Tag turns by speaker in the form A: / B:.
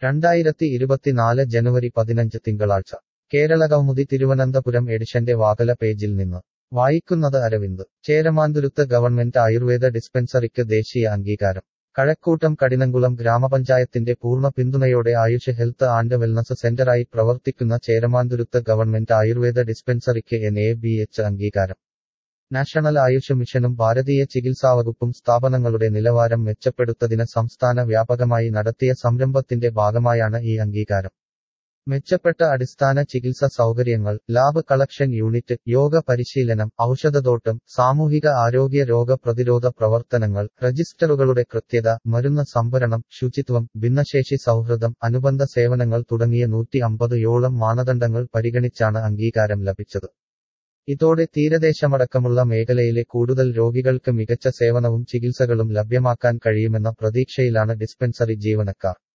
A: രണ്ടായിരത്തി ഇരുപത്തിനാല് ജനുവരി പതിനഞ്ച് തിങ്കളാഴ്ച കേരളകൗമുദി തിരുവനന്തപുരം എഡിഷന്റെ വാകല പേജിൽ നിന്ന് വായിക്കുന്നത് അരവിന്ദ് ചേരമാന്തുരുത്ത് ഗവൺമെന്റ് ആയുർവേദ ഡിസ്പെൻസറിക്ക് ദേശീയ അംഗീകാരം കഴക്കൂട്ടം കഠിനംകുളം ഗ്രാമപഞ്ചായത്തിന്റെ പൂർണ്ണ പിന്തുണയോടെ ആയുഷ് ഹെൽത്ത് ആൻഡ് വെൽനസ് സെന്ററായി പ്രവർത്തിക്കുന്ന ചേരമാന്തുരുത്ത് ഗവൺമെന്റ് ആയുർവേദ ഡിസ്പെൻസറിക്ക് എൻ എ ബി എച്ച് അംഗീകാരം നാഷണൽ ആയുഷ് മിഷനും ഭാരതീയ ചികിത്സാവകുപ്പും സ്ഥാപനങ്ങളുടെ നിലവാരം മെച്ചപ്പെടുത്തതിന് സംസ്ഥാന വ്യാപകമായി നടത്തിയ സംരംഭത്തിന്റെ ഭാഗമായാണ് ഈ അംഗീകാരം മെച്ചപ്പെട്ട അടിസ്ഥാന ചികിത്സ സൗകര്യങ്ങൾ ലാബ് കളക്ഷൻ യൂണിറ്റ് യോഗ പരിശീലനം ഔഷധത്തോട്ടം സാമൂഹിക ആരോഗ്യ രോഗ പ്രതിരോധ പ്രവർത്തനങ്ങൾ രജിസ്റ്ററുകളുടെ കൃത്യത മരുന്ന് സംഭരണം ശുചിത്വം ഭിന്നശേഷി സൗഹൃദം അനുബന്ധ സേവനങ്ങൾ തുടങ്ങിയ നൂറ്റി അമ്പത് യോളം മാനദണ്ഡങ്ങൾ പരിഗണിച്ചാണ് അംഗീകാരം ലഭിച്ചത് ഇതോടെ തീരദേശമടക്കമുള്ള മേഖലയിലെ കൂടുതൽ രോഗികൾക്ക് മികച്ച സേവനവും ചികിത്സകളും ലഭ്യമാക്കാൻ കഴിയുമെന്ന പ്രതീക്ഷയിലാണ് ഡിസ്പെൻസറി ജീവനക്കാർ